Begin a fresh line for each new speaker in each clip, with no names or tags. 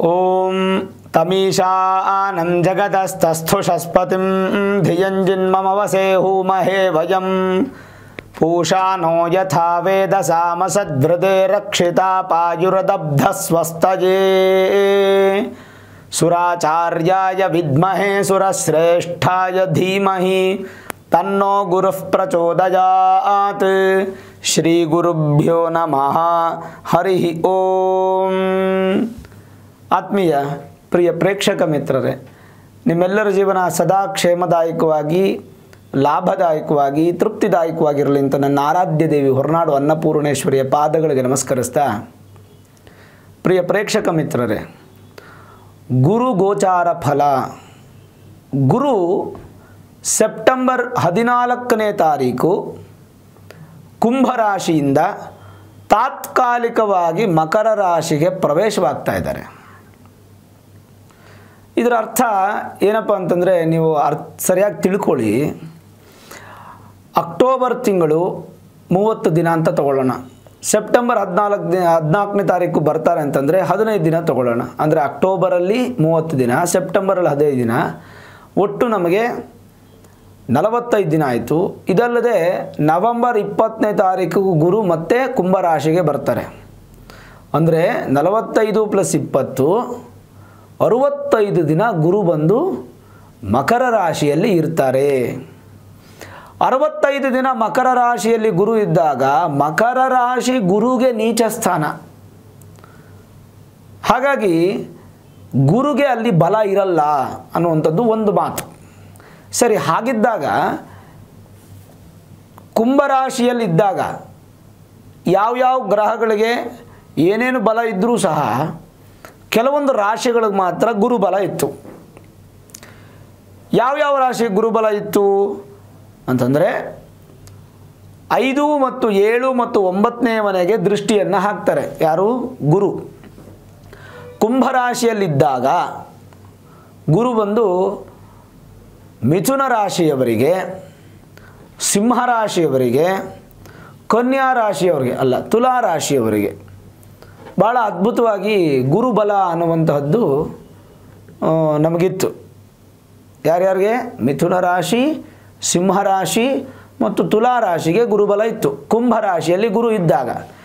ॐ तमीशानं जगतस्तस्थुषस्पतिं धियञ्जिन्ममवसेहूमहे वयं पूषा नो यथा वेदसामसद्वृदे रक्षिता पायुरदब्धस्वस्तये सुराचार्याय विद्महे सुरश्रेष्ठाय धीमहि तन्नो गुरुः प्रचोदयात् ಶ್ರೀಗುರುಭ್ಯೋ ನಮಃ ಹರಿ ಓಂ ಆತ್ಮೀಯ ಪ್ರಿಯ ಪ್ರೇಕ್ಷಕ ಮಿತ್ರರೇ ನಿಮ್ಮೆಲ್ಲರ ಜೀವನ ಸದಾ ಕ್ಷೇಮದಾಯಕವಾಗಿ ಲಾಭದಾಯಕವಾಗಿ ತೃಪ್ತಿದಾಯಕವಾಗಿರಲಿ ಅಂತ ನನ್ನ ಆರಾಧ್ಯ ದೇವಿ ಹೊರನಾಡು ಅನ್ನಪೂರ್ಣೇಶ್ವರಿಯ ಪಾದಗಳಿಗೆ ನಮಸ್ಕರಿಸ್ತಾ ಪ್ರಿಯ ಪ್ರೇಕ್ಷಕ ಮಿತ್ರರೇ ಗುರು ಗೋಚಾರ ಫಲ ಗುರು ಸೆಪ್ಟೆಂಬರ್ ಹದಿನಾಲ್ಕನೇ ತಾರೀಕು ಕುಂಭರಾಶಿಯಿಂದ ತಾತ್ಕಾಲಿಕವಾಗಿ ಮಕರ ರಾಶಿಗೆ ಪ್ರವೇಶವಾಗ್ತಾ ಇದ್ದಾರೆ ಇದರ ಅರ್ಥ ಏನಪ್ಪ ಅಂತಂದರೆ ನೀವು ಅರ್ಥ ಸರಿಯಾಗಿ ತಿಳ್ಕೊಳ್ಳಿ ಅಕ್ಟೋಬರ್ ತಿಂಗಳು ಮೂವತ್ತು ದಿನ ಅಂತ ತಗೊಳ್ಳೋಣ ಸೆಪ್ಟೆಂಬರ್ ಹದಿನಾಲ್ಕು ದಿನ ಹದಿನಾಲ್ಕನೇ ತಾರೀಕು ಬರ್ತಾರೆ ಅಂತಂದರೆ ಹದಿನೈದು ದಿನ ತಗೊಳ್ಳೋಣ ಅಂದರೆ ಅಕ್ಟೋಬರಲ್ಲಿ ಮೂವತ್ತು ದಿನ ಸೆಪ್ಟೆಂಬರಲ್ಲಿ ಹದಿನೈದು ದಿನ ಒಟ್ಟು ನಮಗೆ ನಲವತ್ತೈದು ದಿನ ಆಯಿತು ಇದಲ್ಲದೆ ನವೆಂಬರ್ ಇಪ್ಪತ್ತನೇ ತಾರೀಕು ಗುರು ಮತ್ತೆ ಕುಂಭರಾಶಿಗೆ ಬರ್ತಾರೆ ಅಂದರೆ ನಲವತ್ತೈದು ಪ್ಲಸ್ ಇಪ್ಪತ್ತು ಅರುವತ್ತೈದು ದಿನ ಗುರು ಬಂದು ಮಕರ ರಾಶಿಯಲ್ಲಿ ಇರ್ತಾರೆ ಅರವತ್ತೈದು ದಿನ ಮಕರ ರಾಶಿಯಲ್ಲಿ ಗುರು ಇದ್ದಾಗ ಮಕರ ರಾಶಿ ಗುರುಗೆ ನೀಚ ಸ್ಥಾನ ಹಾಗಾಗಿ ಗುರುಗೆ ಅಲ್ಲಿ ಬಲ ಇರಲ್ಲ ಅನ್ನುವಂಥದ್ದು ಒಂದು ಮಾತು ಸರಿ ಹಾಗಿದ್ದಾಗ ಕುಂಭರಾಶಿಯಲ್ಲಿದ್ದಾಗ ಯಾವ್ಯಾವ ಗ್ರಹಗಳಿಗೆ ಏನೇನು ಬಲ ಇದ್ದರೂ ಸಹ ಕೆಲವೊಂದು ರಾಶಿಗಳಿಗೆ ಮಾತ್ರ ಗುರುಬಲ ಇತ್ತು ಯಾವ್ಯಾವ ರಾಶಿ ಗುರುಬಲ ಇತ್ತು ಅಂತಂದರೆ ಐದು ಮತ್ತು ಏಳು ಮತ್ತು ಒಂಬತ್ತನೇ ಮನೆಗೆ ದೃಷ್ಟಿಯನ್ನು ಹಾಕ್ತಾರೆ ಯಾರು ಗುರು ಕುಂಭರಾಶಿಯಲ್ಲಿದ್ದಾಗ ಗುರು ಬಂದು ಮಿಥುನ ರಾಶಿಯವರಿಗೆ ಸಿಂಹ ರಾಶಿಯವರಿಗೆ ಕನ್ಯಾ ರಾಶಿಯವರಿಗೆ ಅಲ್ಲ ತುಲಾ ರಾಶಿಯವರಿಗೆ ಭಾಳ ಅದ್ಭುತವಾಗಿ ಗುರುಬಲ ಅನ್ನುವಂತಹದ್ದು ಆ, ನಮಗಿತ್ತು ಯಾರ್ಯಾರಿಗೆ ಮಿಥುನ ರಾಶಿ ಸಿಂಹ ರಾಶಿ ಮತ್ತು ತುಲಾ ರಾಶಿಗೆ ಗುರುಬಲ ಇತ್ತು ಕುಂಭ ರಾಶಿಯಲ್ಲಿ ಗುರು ಇದ್ದಾಗ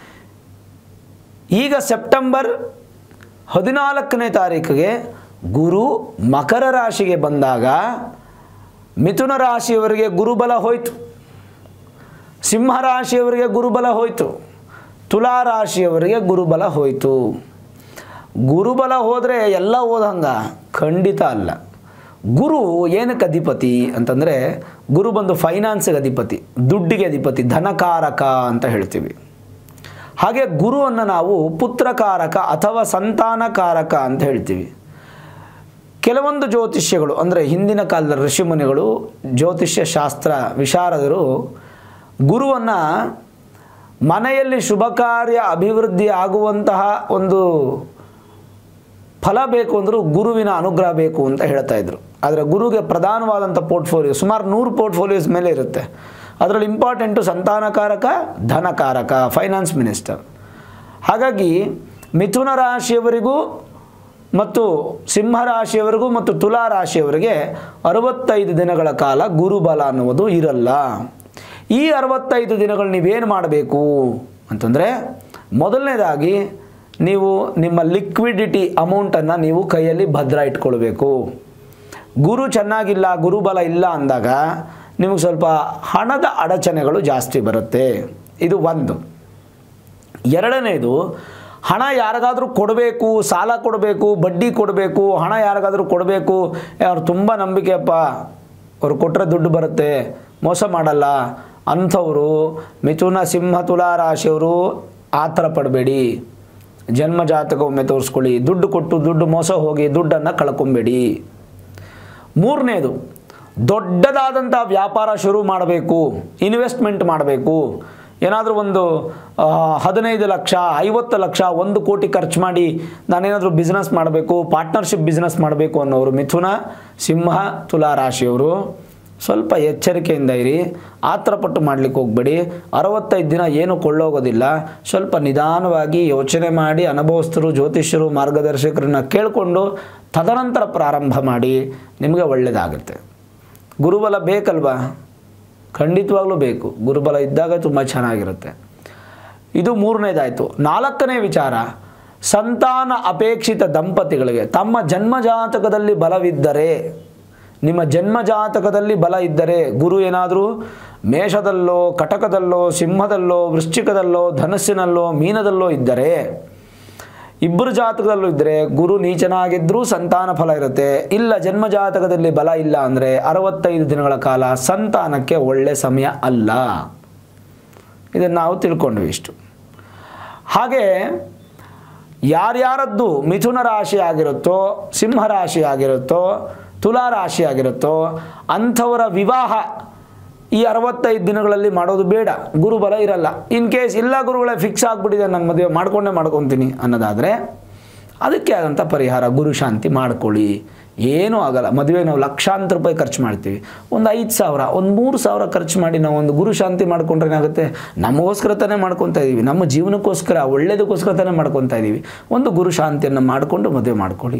ಈಗ ಸೆಪ್ಟೆಂಬರ್ ಹದಿನಾಲ್ಕನೇ ತಾರೀಕಿಗೆ ಗುರು ಮಕರ ರಾಶಿಗೆ ಬಂದಾಗ ಮಿಥುನ ರಾಶಿಯವರಿಗೆ ಗುರುಬಲ ಹೋಯಿತು ಸಿಂಹ ರಾಶಿಯವರಿಗೆ ಗುರುಬಲ ಹೋಯಿತು ತುಲಾ ರಾಶಿಯವರಿಗೆ ಗುರುಬಲ ಹೋಯಿತು ಗುರುಬಲ ಹೋದರೆ ಎಲ್ಲ ಓದಂಗ ಖಂಡಿತ ಅಲ್ಲ ಗುರು ಏನಕ್ಕೆ ಅಧಿಪತಿ ಅಂತಂದರೆ ಗುರು ಬಂದು ಫೈನಾನ್ಸ್ಗೆ ಅಧಿಪತಿ ದುಡ್ಡಿಗೆ ಅಧಿಪತಿ ಧನಕಾರಕ ಅಂತ ಹೇಳ್ತೀವಿ ಹಾಗೆ ಗುರುವನ್ನು ನಾವು ಪುತ್ರಕಾರಕ ಅಥವಾ ಸಂತಾನಕಾರಕ ಅಂತ ಹೇಳ್ತೀವಿ ಕೆಲವೊಂದು ಜ್ಯೋತಿಷ್ಯಗಳು ಅಂದರೆ ಹಿಂದಿನ ಕಾಲದ ಋಷಿಮುನಿಗಳು ಜ್ಯೋತಿಷ್ಯ ಶಾಸ್ತ್ರ ವಿಶಾರದರು ಗುರುವನ್ನು ಮನೆಯಲ್ಲಿ ಶುಭ ಕಾರ್ಯ ಅಭಿವೃದ್ಧಿ ಆಗುವಂತಹ ಒಂದು ಫಲ ಬೇಕು ಅಂದರೂ ಗುರುವಿನ ಅನುಗ್ರಹ ಬೇಕು ಅಂತ ಹೇಳ್ತಾ ಇದ್ರು ಆದರೆ ಗುರುಗೆ ಪ್ರಧಾನವಾದಂಥ ಪೋರ್ಟ್ಫೋಲಿಯೋ ಸುಮಾರು ನೂರು ಪೋರ್ಟ್ಫೋಲಿಯೋಸ್ ಮೇಲೆ ಇರುತ್ತೆ ಅದರಲ್ಲಿ ಇಂಪಾರ್ಟೆಂಟು ಸಂತಾನಕಾರಕ ಧನಕಾರಕ ಫೈನಾನ್ಸ್ ಮಿನಿಸ್ಟರ್ ಹಾಗಾಗಿ ಮಿಥುನ ರಾಶಿಯವರಿಗೂ ಮತ್ತು ಸಿಂಹ ರಾಶಿಯವರಿಗೂ ಮತ್ತು ತುಲಾ ರಾಶಿಯವರಿಗೆ ಅರವತ್ತೈದು ದಿನಗಳ ಕಾಲ ಗುರುಬಲ ಅನ್ನುವುದು ಇರಲ್ಲ ಈ ಅರವತ್ತೈದು ದಿನಗಳು ನೀವೇನು ಮಾಡಬೇಕು ಅಂತಂದರೆ ಮೊದಲನೇದಾಗಿ ನೀವು ನಿಮ್ಮ ಲಿಕ್ವಿಡಿಟಿ ಅಮೌಂಟನ್ನು ನೀವು ಕೈಯಲ್ಲಿ ಭದ್ರ ಇಟ್ಕೊಳ್ಬೇಕು ಗುರು ಚೆನ್ನಾಗಿಲ್ಲ ಗುರುಬಲ ಇಲ್ಲ ಅಂದಾಗ ನಿಮಗೆ ಸ್ವಲ್ಪ ಹಣದ ಅಡಚಣೆಗಳು ಜಾಸ್ತಿ ಬರುತ್ತೆ ಇದು ಒಂದು ಎರಡನೇದು ಹಣ ಯಾರಿಗಾದರೂ ಕೊಡಬೇಕು ಸಾಲ ಕೊಡಬೇಕು ಬಡ್ಡಿ ಕೊಡಬೇಕು ಹಣ ಯಾರಿಗಾದರೂ ಕೊಡಬೇಕು ಅವ್ರು ತುಂಬ ನಂಬಿಕೆಯಪ್ಪ ಅವ್ರು ಕೊಟ್ಟರೆ ದುಡ್ಡು ಬರುತ್ತೆ ಮೋಸ ಮಾಡಲ್ಲ ಅಂಥವರು ಮಿಥುನ ಸಿಂಹ ತುಲಾ ರಾಶಿಯವರು ಆ ಥರ ಪಡಬೇಡಿ ಜನ್ಮ ಜಾತಕ ಒಮ್ಮೆ ತೋರಿಸ್ಕೊಳ್ಳಿ ದುಡ್ಡು ಕೊಟ್ಟು ದುಡ್ಡು ಮೋಸ ಹೋಗಿ ದುಡ್ಡನ್ನು ಕಳ್ಕೊಂಬೇಡಿ ಮೂರನೇದು ದೊಡ್ಡದಾದಂಥ ವ್ಯಾಪಾರ ಶುರು ಮಾಡಬೇಕು ಇನ್ವೆಸ್ಟ್ಮೆಂಟ್ ಮಾಡಬೇಕು ಏನಾದರೂ ಒಂದು ಆ, ಹದಿನೈದು ಲಕ್ಷ ಐವತ್ತು ಲಕ್ಷ ಒಂದು ಕೋಟಿ ಖರ್ಚು ಮಾಡಿ ನಾನೇನಾದರೂ ಬಿಸ್ನೆಸ್ ಮಾಡಬೇಕು ಪಾರ್ಟ್ನರ್ಶಿಪ್ ಬಿಸ್ನೆಸ್ ಮಾಡಬೇಕು ಅನ್ನೋರು ಮಿಥುನ ಸಿಂಹ ತುಲಾ ರಾಶಿಯವರು ಸ್ವಲ್ಪ ಎಚ್ಚರಿಕೆಯಿಂದ ಇರಿ ಆತ್ರಪಟ್ಟು ಮಾಡಲಿಕ್ಕೆ ಹೋಗಬೇಡಿ ಅರವತ್ತೈದು ದಿನ ಏನು ಕೊಳ್ಳೋಗೋದಿಲ್ಲ ಸ್ವಲ್ಪ ನಿಧಾನವಾಗಿ ಯೋಚನೆ ಮಾಡಿ ಅನುಭವಸ್ಥರು ಜ್ಯೋತಿಷ್ಯರು ಮಾರ್ಗದರ್ಶಕರನ್ನ ಕೇಳಿಕೊಂಡು ತದನಂತರ ಪ್ರಾರಂಭ ಮಾಡಿ ನಿಮಗೆ ಒಳ್ಳೆಯದಾಗುತ್ತೆ ಗುರುಬಲ ಬೇಕಲ್ವಾ ಖಂಡಿತವಾಗ್ಲೂ ಬೇಕು ಗುರುಬಲ ಇದ್ದಾಗ ತುಂಬ ಚೆನ್ನಾಗಿರುತ್ತೆ ಇದು ಮೂರನೇದಾಯಿತು ನಾಲ್ಕನೇ ವಿಚಾರ ಸಂತಾನ ಅಪೇಕ್ಷಿತ ದಂಪತಿಗಳಿಗೆ ತಮ್ಮ ಜನ್ಮಜಾತಕದಲ್ಲಿ ಬಲವಿದ್ದರೆ ನಿಮ್ಮ ಜನ್ಮಜಾತಕದಲ್ಲಿ ಬಲ ಇದ್ದರೆ ಗುರು ಏನಾದರೂ ಮೇಷದಲ್ಲೋ ಕಟಕದಲ್ಲೋ ಸಿಂಹದಲ್ಲೋ ವೃಶ್ಚಿಕದಲ್ಲೋ ಧನಸ್ಸಿನಲ್ಲೋ ಮೀನದಲ್ಲೋ ಇದ್ದರೆ ಇಬ್ಬರು ಜಾತಕದಲ್ಲೂ ಇದ್ದರೆ ಗುರು ನೀಚನಾಗಿದ್ದರೂ ಸಂತಾನ ಫಲ ಇರುತ್ತೆ ಇಲ್ಲ ಜನ್ಮ ಜಾತಕದಲ್ಲಿ ಬಲ ಇಲ್ಲ ಅಂದರೆ ಅರವತ್ತೈದು ದಿನಗಳ ಕಾಲ ಸಂತಾನಕ್ಕೆ ಒಳ್ಳೆ ಸಮಯ ಅಲ್ಲ ಇದನ್ನು ನಾವು ತಿಳ್ಕೊಂಡ್ವಿ ಇಷ್ಟು ಹಾಗೆ ಯಾರ್ಯಾರದ್ದು ಮಿಥುನ ರಾಶಿ ಆಗಿರುತ್ತೋ ಸಿಂಹ ರಾಶಿ ಆಗಿರುತ್ತೋ ತುಲಾ ರಾಶಿ ಆಗಿರುತ್ತೋ ಅಂಥವರ ವಿವಾಹ ಈ ಅರವತ್ತೈದು ದಿನಗಳಲ್ಲಿ ಮಾಡೋದು ಬೇಡ ಗುರುಬಲ ಇರಲ್ಲ ಇನ್ ಕೇಸ್ ಇಲ್ಲ ಗುರುಗಳೇ ಫಿಕ್ಸ್ ಆಗಿಬಿಟ್ಟಿದೆ ನಾನು ಮದುವೆ ಮಾಡ್ಕೊಂಡೇ ಮಾಡ್ಕೊತೀನಿ ಅನ್ನೋದಾದರೆ ಅದಕ್ಕೆ ಆದಂಥ ಪರಿಹಾರ ಗುರು ಶಾಂತಿ ಮಾಡ್ಕೊಳ್ಳಿ ಏನೂ ಆಗಲ್ಲ ಮದುವೆ ನಾವು ಲಕ್ಷಾಂತರ ರೂಪಾಯಿ ಖರ್ಚು ಮಾಡ್ತೀವಿ ಒಂದು ಐದು ಸಾವಿರ ಒಂದು ಮೂರು ಸಾವಿರ ಖರ್ಚು ಮಾಡಿ ನಾವು ಒಂದು ಗುರು ಶಾಂತಿ ಮಾಡ್ಕೊಂಡ್ರೆ ಏನಾಗುತ್ತೆ ನಮಗೋಸ್ಕರ ತಾನೇ ಮಾಡ್ಕೊತಾ ಇದ್ದೀವಿ ನಮ್ಮ ಜೀವನಕ್ಕೋಸ್ಕರ ಒಳ್ಳೇದಕ್ಕೋಸ್ಕರ ತಾನೇ ಮಾಡ್ಕೊತಾ ಇದ್ದೀವಿ ಒಂದು ಗುರು ಶಾಂತಿಯನ್ನು ಮಾಡಿಕೊಂಡು ಮದುವೆ ಮಾಡ್ಕೊಳ್ಳಿ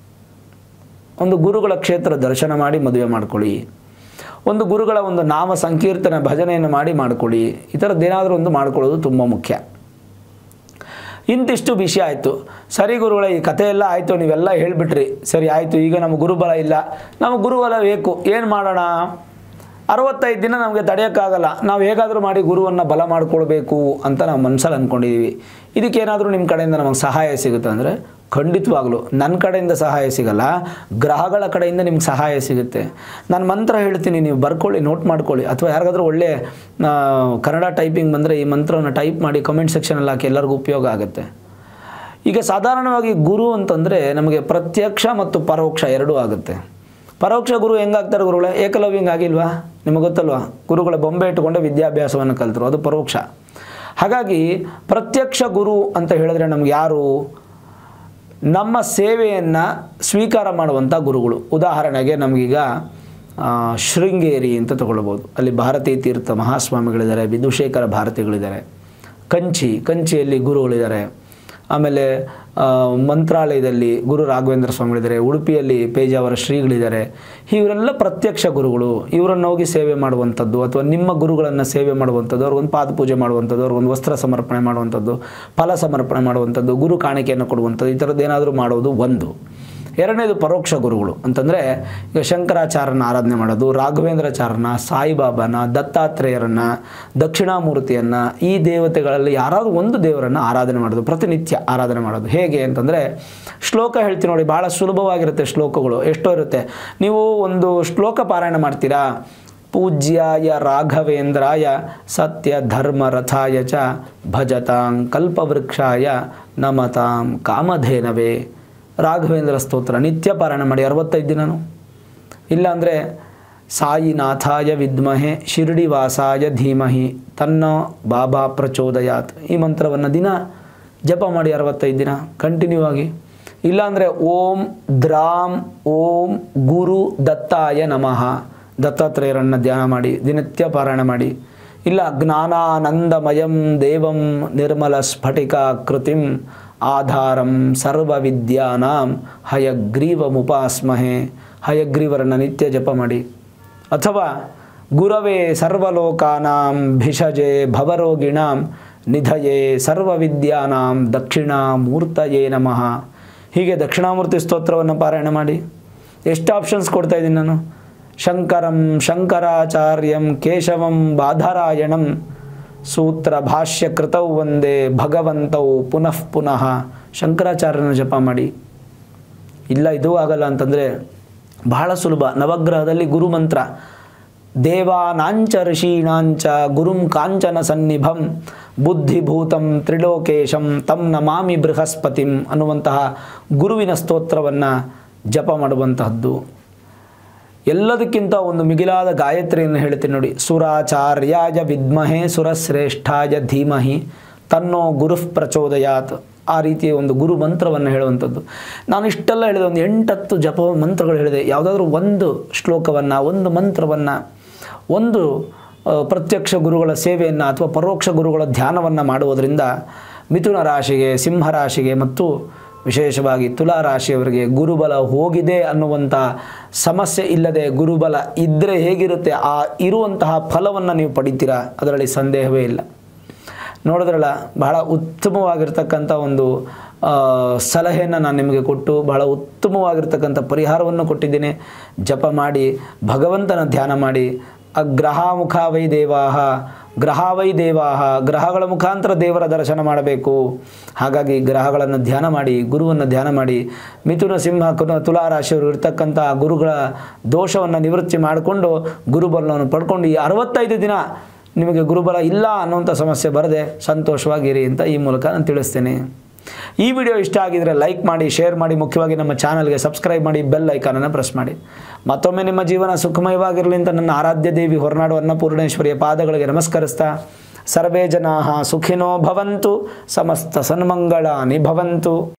ಒಂದು ಗುರುಗಳ ಕ್ಷೇತ್ರ ದರ್ಶನ ಮಾಡಿ ಮದುವೆ ಮಾಡ್ಕೊಳ್ಳಿ ಒಂದು ಗುರುಗಳ ಒಂದು ನಾಮ ಸಂಕೀರ್ತನೆ ಭಜನೆಯನ್ನು ಮಾಡಿ ಮಾಡ್ಕೊಳ್ಳಿ ಈ ಥರದ್ದೇನಾದರೂ ಒಂದು ಮಾಡ್ಕೊಳ್ಳೋದು ತುಂಬ ಮುಖ್ಯ ಇಂತಿಷ್ಟು ವಿಷಯ ಆಯಿತು ಸರಿ ಗುರುಗಳೇ ಈ ಕಥೆ ಎಲ್ಲ ಆಯಿತು ನೀವೆಲ್ಲ ಹೇಳಿಬಿಟ್ರಿ ಸರಿ ಆಯಿತು ಈಗ ನಮ್ಮ ಗುರುಬಲ ಇಲ್ಲ ನಮ್ಮ ಗುರುಬಲ ಬೇಕು ಏನು ಮಾಡೋಣ ಅರವತ್ತೈದು ದಿನ ನಮಗೆ ತಡೆಯೋಕ್ಕಾಗಲ್ಲ ನಾವು ಹೇಗಾದರೂ ಮಾಡಿ ಗುರುವನ್ನು ಬಲ ಮಾಡ್ಕೊಳ್ಬೇಕು ಅಂತ ನಾವು ಮನಸ್ಸಲ್ಲಿ ಅಂದ್ಕೊಂಡಿದ್ದೀವಿ ಇದಕ್ಕೇನಾದರೂ ನಿಮ್ಮ ಕಡೆಯಿಂದ ನಮಗೆ ಸಹಾಯ ಸಿಗುತ್ತೆ ಅಂದರೆ ಖಂಡಿತವಾಗ್ಲೂ ನನ್ನ ಕಡೆಯಿಂದ ಸಹಾಯ ಸಿಗಲ್ಲ ಗ್ರಹಗಳ ಕಡೆಯಿಂದ ನಿಮ್ಗೆ ಸಹಾಯ ಸಿಗುತ್ತೆ ನಾನು ಮಂತ್ರ ಹೇಳ್ತೀನಿ ನೀವು ಬರ್ಕೊಳ್ಳಿ ನೋಟ್ ಮಾಡ್ಕೊಳ್ಳಿ ಅಥವಾ ಯಾರಿಗಾದ್ರೂ ಒಳ್ಳೆ ಆ, ಕನ್ನಡ ಟೈಪಿಂಗ್ ಬಂದರೆ ಈ ಮಂತ್ರವನ್ನು ಟೈಪ್ ಮಾಡಿ ಕಮೆಂಟ್ ಸೆಕ್ಷನಲ್ಲಿ ಹಾಕಿ ಎಲ್ಲರಿಗೂ ಉಪಯೋಗ ಆಗುತ್ತೆ ಈಗ ಸಾಧಾರಣವಾಗಿ ಗುರು ಅಂತಂದರೆ ನಮಗೆ ಪ್ರತ್ಯಕ್ಷ ಮತ್ತು ಪರೋಕ್ಷ ಎರಡೂ ಆಗುತ್ತೆ ಪರೋಕ್ಷ ಗುರು ಹೆಂಗಾಗ್ತಾರೆ ಗುರುಗಳೇ ಏಕಲವ್ಯಂಗೆ ಆಗಿಲ್ವಾ ನಿಮಗೆ ಗೊತ್ತಲ್ವಾ ಗುರುಗಳ ಬೊಂಬೆ ಇಟ್ಟುಕೊಂಡೆ ವಿದ್ಯಾಭ್ಯಾಸವನ್ನು ಕಲಿತರು ಅದು ಪರೋಕ್ಷ ಹಾಗಾಗಿ ಪ್ರತ್ಯಕ್ಷ ಗುರು ಅಂತ ಹೇಳಿದ್ರೆ ನಮ್ಗೆ ಯಾರು ನಮ್ಮ ಸೇವೆಯನ್ನು ಸ್ವೀಕಾರ ಮಾಡುವಂಥ ಗುರುಗಳು ಉದಾಹರಣೆಗೆ ನಮಗೀಗ ಆ, ಶೃಂಗೇರಿ ಅಂತ ತಗೊಳ್ಬೋದು ಅಲ್ಲಿ ಭಾರತೀ ತೀರ್ಥ ಮಹಾಸ್ವಾಮಿಗಳಿದ್ದಾರೆ ವಿಧುಶೇಖರ ಭಾರತಿಗಳಿದ್ದಾರೆ ಕಂಚಿ ಕಂಚಿಯಲ್ಲಿ ಗುರುಗಳಿದ್ದಾರೆ ಆಮೇಲೆ ಆ, ಮಂತ್ರಾಲಯದಲ್ಲಿ ಗುರು ರಾಘವೇಂದ್ರ ಸ್ವಾಮಿಗಳಿದ್ದಾರೆ ಉಡುಪಿಯಲ್ಲಿ ಪೇಜಾವರ ಶ್ರೀಗಳಿದ್ದಾರೆ ಇವರೆಲ್ಲ ಪ್ರತ್ಯಕ್ಷ ಗುರುಗಳು ಇವರನ್ನು ಹೋಗಿ ಸೇವೆ ಮಾಡುವಂಥದ್ದು ಅಥವಾ ನಿಮ್ಮ ಗುರುಗಳನ್ನು ಸೇವೆ ಮಾಡುವಂಥದ್ದು ಅವ್ರಿಗೊಂದು ಪಾದ ಪೂಜೆ ಮಾಡುವಂಥದ್ದು ಅವ್ರಿಗೊಂದು ವಸ್ತ್ರ ಸಮರ್ಪಣೆ ಮಾಡುವಂಥದ್ದು ಫಲ ಸಮರ್ಪಣೆ ಮಾಡುವಂಥದ್ದು ಗುರು ಕಾಣಿಕೆಯನ್ನು ಕೊಡುವಂಥದ್ದು ಈ ಥರದ್ದು ಏನಾದರೂ ಮಾಡೋದು ಒಂದು ಎರಡನೇದು ಪರೋಕ್ಷ ಗುರುಗಳು ಅಂತಂದರೆ ಈಗ ಶಂಕರಾಚಾರ್ಯನ ಆರಾಧನೆ ಮಾಡೋದು ರಾಘವೇಂದ್ರಾಚಾರ್ಯನ ಸಾಯಿಬಾಬಾನ ದತ್ತಾತ್ರೇಯರನ್ನ ದಕ್ಷಿಣಾಮೂರ್ತಿಯನ್ನು ಈ ದೇವತೆಗಳಲ್ಲಿ ಯಾರಾದರೂ ಒಂದು ದೇವರನ್ನು ಆರಾಧನೆ ಮಾಡೋದು ಪ್ರತಿನಿತ್ಯ ಆರಾಧನೆ ಮಾಡೋದು ಹೇಗೆ ಅಂತಂದರೆ ಶ್ಲೋಕ ಹೇಳ್ತೀನಿ ನೋಡಿ ಭಾಳ ಸುಲಭವಾಗಿರುತ್ತೆ ಶ್ಲೋಕಗಳು ಎಷ್ಟೋ ಇರುತ್ತೆ ನೀವು ಒಂದು ಶ್ಲೋಕ ಪಾರಾಯಣ ಮಾಡ್ತೀರಾ ಪೂಜ್ಯಾಯ ರಾಘವೇಂದ್ರಾಯ ಸತ್ಯ ಧರ್ಮ ರಥಾಯ ಚ ಭಜತಾಂ ಕಲ್ಪವೃಕ್ಷಾಯ ನಮತಾಂ ಕಾಮಧೇನವೇ ರಾಘವೇಂದ್ರ ಸ್ತೋತ್ರ ನಿತ್ಯ ಪಾರಾಯಣ ಮಾಡಿ ಅರವತ್ತೈದು ದಿನನೂ ಇಲ್ಲಾಂದರೆ ಸಾಯಿನಾಥಾಯ ವಿದ್ಮಹೆ ಶಿರ್ಡಿವಾಸಾಯ ಧೀಮಹಿ ತನ್ನ ಬಾಬಾ ಪ್ರಚೋದಯಾತ್ ಈ ಮಂತ್ರವನ್ನು ದಿನ ಜಪ ಮಾಡಿ ಅರವತ್ತೈದು ದಿನ ಕಂಟಿನ್ಯೂ ಆಗಿ ಇಲ್ಲಾಂದರೆ ಓಂ ದ್ರಾಂ ಓಂ ಗುರು ದತ್ತಾಯ ನಮಃ ದತ್ತಾತ್ರೇಯರನ್ನು ಧ್ಯಾನ ಮಾಡಿ ದಿನತ್ಯ ಪಾರಾಯಣ ಮಾಡಿ ಇಲ್ಲ ಜ್ಞಾನಾನಂದಮಯಂ ದೇವಂ ನಿರ್ಮಲ ಸ್ಫಟಿಕ ಕೃತಿಂ ಆಧಾರಂ ಸರ್ವವಿದ್ಯಾನಾಂ ಹಯಗ್ರೀವಮುಪಾಸ್ಮಹೆ ಹಯಗ್ರೀವರನ್ನು ನಿತ್ಯ ಜಪ ಮಾಡಿ ಅಥವಾ ಗುರವೇ ಸರ್ವಲೋಕಾನಾಂ ಭಿಷಜೆ ಭವರೋಗಿಣಾಂ ನಿಧಯೇ ಸರ್ವವಿದ್ಯಾನಾಂ ದಕ್ಷಿಣಾಮೂರ್ತಯೇ ನಮಃ ಹೀಗೆ ದಕ್ಷಿಣಾಮೂರ್ತಿ ಸ್ತೋತ್ರವನ್ನು ಪಾರಾಯಣ ಮಾಡಿ ಎಷ್ಟು ಆಪ್ಷನ್ಸ್ ಕೊಡ್ತಾ ಇದ್ದೀನಿ ನಾನು ಶಂಕರಂ ಶಂಕರಾಚಾರ್ಯಂ ಕೇಶವಂ ಬಾಧರಾಯಣಂ ಸೂತ್ರ ಭಾಷ್ಯ ಕೃತೌ ಒಂದೇ ಭಗವಂತೌ ಪುನಃ ಪುನಃ ಶಂಕರಾಚಾರ್ಯನ ಜಪ ಮಾಡಿ ಇಲ್ಲ ಇದು ಆಗಲ್ಲ ಅಂತಂದರೆ ಬಹಳ ಸುಲಭ ನವಗ್ರಹದಲ್ಲಿ ಗುರು ಮಂತ್ರ ದೇವಾನಾಂಚ ಋಷೀಣಾಂಚ ಗುರುಂ ಕಾಂಚನ ಸನ್ನಿಭಂ ಬುದ್ಧಿಭೂತಂ ತ್ರಿಲೋಕೇಶಂ ತಂ ನಮಾಮಿ ಬೃಹಸ್ಪತಿಂ ಅನ್ನುವಂತಹ ಗುರುವಿನ ಸ್ತೋತ್ರವನ್ನು ಜಪ ಮಾಡುವಂತಹದ್ದು ಎಲ್ಲದಕ್ಕಿಂತ ಒಂದು ಮಿಗಿಲಾದ ಗಾಯತ್ರಿಯನ್ನು ಹೇಳ್ತೀನಿ ನೋಡಿ ಸುರಾಚಾರ್ಯಾಯ ವಿದ್ಮಹೆ ಸುರಶ್ರೇಷ್ಠಾಯ ಧೀಮಹಿ ತನ್ನೋ ಗುರುಃ ಪ್ರಚೋದಯಾತ್ ಆ ರೀತಿಯ ಒಂದು ಗುರು ಮಂತ್ರವನ್ನು ಹೇಳುವಂಥದ್ದು ನಾನು ಇಷ್ಟೆಲ್ಲ ಹೇಳಿದೆ ಒಂದು ಎಂಟತ್ತು ಜಪ ಮಂತ್ರಗಳು ಹೇಳಿದೆ ಯಾವುದಾದ್ರೂ ಒಂದು ಶ್ಲೋಕವನ್ನು ಒಂದು ಮಂತ್ರವನ್ನು ಒಂದು ಆ, ಪ್ರತ್ಯಕ್ಷ ಗುರುಗಳ ಸೇವೆಯನ್ನು ಅಥವಾ ಪರೋಕ್ಷ ಗುರುಗಳ ಧ್ಯಾನವನ್ನು ಮಾಡುವುದರಿಂದ ಮಿಥುನ ರಾಶಿಗೆ ಸಿಂಹ ರಾಶಿಗೆ ಮತ್ತು ವಿಶೇಷವಾಗಿ ತುಲಾ ರಾಶಿಯವರಿಗೆ ಗುರುಬಲ ಹೋಗಿದೆ ಅನ್ನುವಂಥ ಸಮಸ್ಯೆ ಇಲ್ಲದೆ ಗುರುಬಲ ಇದ್ದರೆ ಹೇಗಿರುತ್ತೆ ಆ ಇರುವಂತಹ ಫಲವನ್ನು ನೀವು ಪಡಿತೀರಾ ಅದರಲ್ಲಿ ಸಂದೇಹವೇ ಇಲ್ಲ ನೋಡಿದ್ರಲ್ಲ ಬಹಳ ಉತ್ತಮವಾಗಿರ್ತಕ್ಕಂಥ ಒಂದು ಆ, ಸಲಹೆಯನ್ನು ನಾನು ನಿಮಗೆ ಕೊಟ್ಟು ಬಹಳ ಉತ್ತಮವಾಗಿರ್ತಕ್ಕಂಥ ಪರಿಹಾರವನ್ನು ಕೊಟ್ಟಿದ್ದೇನೆ ಜಪ ಮಾಡಿ ಭಗವಂತನ ಧ್ಯಾನ ಮಾಡಿ ಅಗ್ರಹ ಮುಖ ವೈ ದೇವಾಹ ಗ್ರಹ ವೈ ದೇವಾಹ ಗ್ರಹಗಳ ಮುಖಾಂತರ ದೇವರ ದರ್ಶನ ಮಾಡಬೇಕು ಹಾಗಾಗಿ ಗ್ರಹಗಳನ್ನು ಧ್ಯಾನ ಮಾಡಿ ಗುರುವನ್ನು ಧ್ಯಾನ ಮಾಡಿ ಮಿಥುನ ಸಿಂಹ ಕುನ ತುಲಾ ರಾಶಿಯವರು ಇರ್ತಕ್ಕಂಥ ಗುರುಗಳ ದೋಷವನ್ನು ನಿವೃತ್ತಿ ಮಾಡಿಕೊಂಡು ಗುರುಬಲವನ್ನು ಪಡ್ಕೊಂಡು ಈ ಅರವತ್ತೈದು ದಿನ ನಿಮಗೆ ಗುರುಬಲ ಇಲ್ಲ ಅನ್ನುವಂಥ ಸಮಸ್ಯೆ ಬರದೆ ಸಂತೋಷವಾಗಿರಿ ಅಂತ ಈ ಮೂಲಕ ನಾನು ತಿಳಿಸ್ತೇನೆ ಈ ವಿಡಿಯೋ ಇಷ್ಟ ಆಗಿದರೆ ಲೈಕ್ ಮಾಡಿ ಶೇರ್ ಮಾಡಿ ಮುಖ್ಯವಾಗಿ ನಮ್ಮ ಚಾನಲ್ಗೆ ಸಬ್ಸ್ಕ್ರೈಬ್ ಮಾಡಿ ಬೆಲ್ ಐಕಾನನ್ನು ಪ್ರೆಸ್ ಮಾಡಿ ಮತ್ತೊಮ್ಮೆ ನಿಮ್ಮ ಜೀವನ ಸುಖಮಯವಾಗಿರಲಿ ಅಂತ ನನ್ನ ಆರಾಧ್ಯ ದೇವಿ ಹೊರನಾಡು ಅನ್ನಪೂರ್ಣೇಶ್ವರಿಯ ಪಾದಗಳಿಗೆ ನಮಸ್ಕರಿಸ್ತಾ ಸರ್ವೇ ಜನಾ ಸುಖಿನೋ ಭವಂತು ಸಮಸ್ತ ಸನ್ಮಂಗಳಾನಿ ಭವಂತು